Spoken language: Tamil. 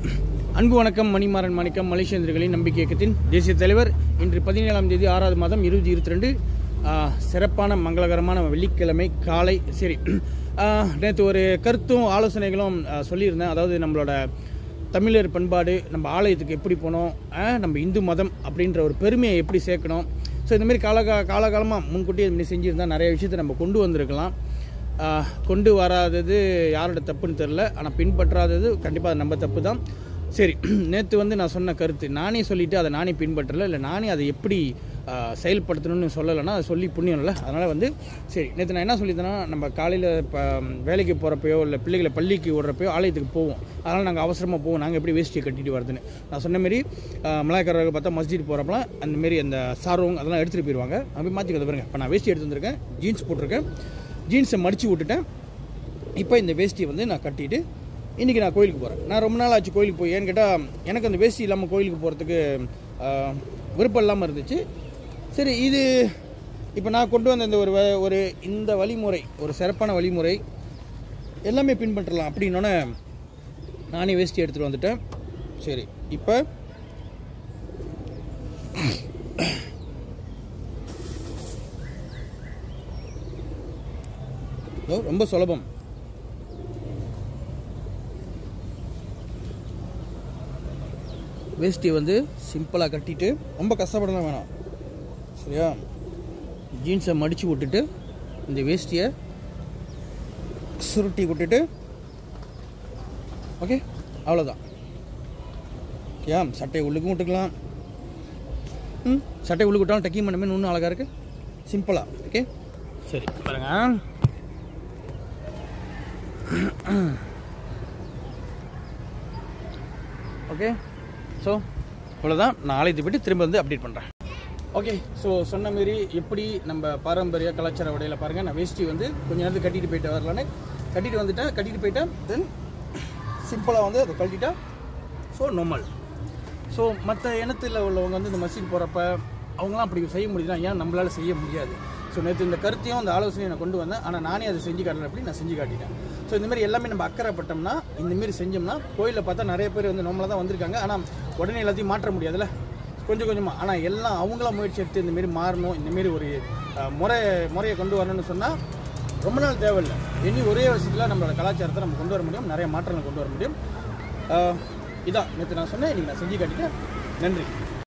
அன்பு வணக்கம் மணிமாறன் மாணிக்கம் மலேசியந்திரர்களின் நம்பிக்கை இயக்கத்தின் தேசிய தலைவர் இன்று பதினேழாம் தேதி ஆறாவது மாதம் இருபது இருபத்தி ரெண்டு சிறப்பான மங்களகரமான வெள்ளிக்கிழமை காலை சரி நேற்று ஒரு கருத்தும் ஆலோசனைகளும் ஆ, சொல்லியிருந்தேன் அதாவது நம்மளோட தமிழர் பண்பாடு நம்ம ஆலயத்துக்கு எப்படி போனோம் ஆ, நம்ம இந்து மதம் அப்படின்ற ஒரு பெருமையை எப்படி சேர்க்கணும் ஸோ இந்தமாரி காலகா காலகாலமாக முன்கூட்டியே இதுமாரி செஞ்சுருந்தா நிறைய விஷயத்தை நம்ம கொண்டு வந்திருக்கலாம் ஆஹ் கொண்டு வராதது யாரோட தப்புன்னு தெரில ஆனால் பின்பற்றாதது கண்டிப்பாக அது நம்ம தப்பு தான் சரி நேற்று வந்து நான் சொன்ன கருத்து நானே சொல்லிவிட்டு அதை நானே பின்பற்றல இல்லை நானே அதை எப்படி ஆஹ் செயல்படுத்தணும்னு சொல்லலைன்னா அதை சொல்லி புண்ணியம் இல்லை அதனால் வந்து சரி நேற்று நான் என்ன சொல்லியிருந்தேன்னா நம்ம காலையில் இப்போ வேலைக்கு போகிறப்பையோ இல்லை பிள்ளைகளை பள்ளிக்கு விடுறப்பையோ ஆலயத்துக்கு போவோம் அதனால் நாங்கள் அவசரமாக போவோம் நாங்கள் எப்படி வேஷ்டியை கட்டிட்டு வருதுன்னு நான் சொன்ன மாரி மலாய்க்காரர்கள் பார்த்தா மஸ்ஜித் போகிறப்பலாம் அந்தமாரி அந்த சாரோங் அதெல்லாம் எடுத்துகிட்டு போயிடுவாங்க அப்படி மாற்றிக்கிறது பாருங்க இப்போ நான் வேஷ்டி எடுத்து வந்திருக்கேன் ஜீன்ஸ் போட்டிருக்கேன் ஜீன்ஸை மடித்து விட்டுட்டேன் இப்போ இந்த வேஷ்டியை வந்து நான் கட்டிட்டு இன்றைக்கி நான் கோயிலுக்கு போகிறேன் நான் ரொம்ப நாள் ஆச்சு கோயிலுக்கு போய் ஏன்னு கேட்டால் எனக்கு அந்த வேஷ்டி இல்லாமல் கோயிலுக்கு போகிறதுக்கு விருப்பம் இல்லாமல் இருந்துச்சு சரி இது இப்போ நான் கொண்டு வந்த இந்த ஒரு வ- ஒரு இந்த வழிமுறை ஒரு சிறப்பான வழிமுறை எல்லாமே பின்பற்றலாம் அப்படின்னோடனே நானே வேஷ்டி எடுத்துகிட்டு வந்துட்டேன் சரி இப்போ இதோ ரொம்ப சுலபம் வேஷ்டி வந்து சிம்பிளாக கட்டிட்டு ரொம்ப கஷ்டப்படலாம் வேணாம் சரியா ஜீன்ஸை மடித்து விட்டுட்டு இந்த வேஷ்டியை சுருட்டி விட்டுட்டு ஓகே அவ்வளோதான் ஓகேயா சட்டையை உள்ளுக்கும் விட்டுக்கலாம் ம் சட்டை உள்ளுக்கு விட்டாலும் டக்கிங் பண்ணமே இன்னும் அழகாக இருக்குது சிம்பிளாக ஓகே சரி பாருங்க ஓகே ஸோ இவ்வளோதான் நான் ஆலயத்தை போயிட்டு திரும்ப வந்து அப்டேட் பண்ணுறேன் ஓகே ஸோ சொன்ன மாரி எப்படி நம்ம பாரம்பரிய கலாச்சார உடையில பாருங்கள் நான் வேஷ்டி வந்து கொஞ்ச நேரத்துக்கு கட்டிட்டு போயிட்டு வரலான்னு கட்டிட்டு வந்துட்டேன் கட்டிட்டு போயிட்டேன் தென் சிம்பிளாக வந்து அதை கழட்டிட்டா ஸோ நார்மல் ஸோ மற்ற இனத்தில் உள்ளவங்க வந்து இந்த மசீத் போகிறப்ப அவங்களாம் அப்படி செய்ய முடியுதுன்னா ஏன் நம்மளால செய்ய முடியாது ஸோ நேற்று இந்த கருத்தையும் அந்த ஆலோசனையை நான் கொண்டு வந்தேன் ஆனால் நானே அதை செஞ்சு காட்டல அப்படி நான் செஞ்சு காட்டிட்டேன் ஸோ இந்த மாதிரி எல்லாமே நம்ம அக்கறைப்பட்டோம்னா இந்த மாதிரி செஞ்சோம்னா கோயிலில் பார்த்தா நிறைய பேர் வந்து நம்மளாக தான் வந்திருக்காங்க ஆனால் உடனே எல்லாத்தையும் மாற்ற முடியாதுல்ல கொஞ்சம் கொஞ்சமாக ஆனால் எல்லாம் அவங்களா முயற்சி எடுத்து இந்த மாதிரி மாறணும் இந்த மாதிரி ஒரு அஹ், முறை முறையை கொண்டு வரணும்னு சொன்னால் ரொம்ப நாள் தேவையில்லை இனி ஒரே வருஷத்தில் நம்மளோட கலாச்சாரத்தை நம்ம கொண்டு வர முடியும் நிறைய மாற்றங்கள் கொண்டு வர முடியும் அஹ், இதான் நேற்று நான் சொன்னேன் இன்றைக்கி நான் செஞ்சு காட்டிட்டேன் நன்றி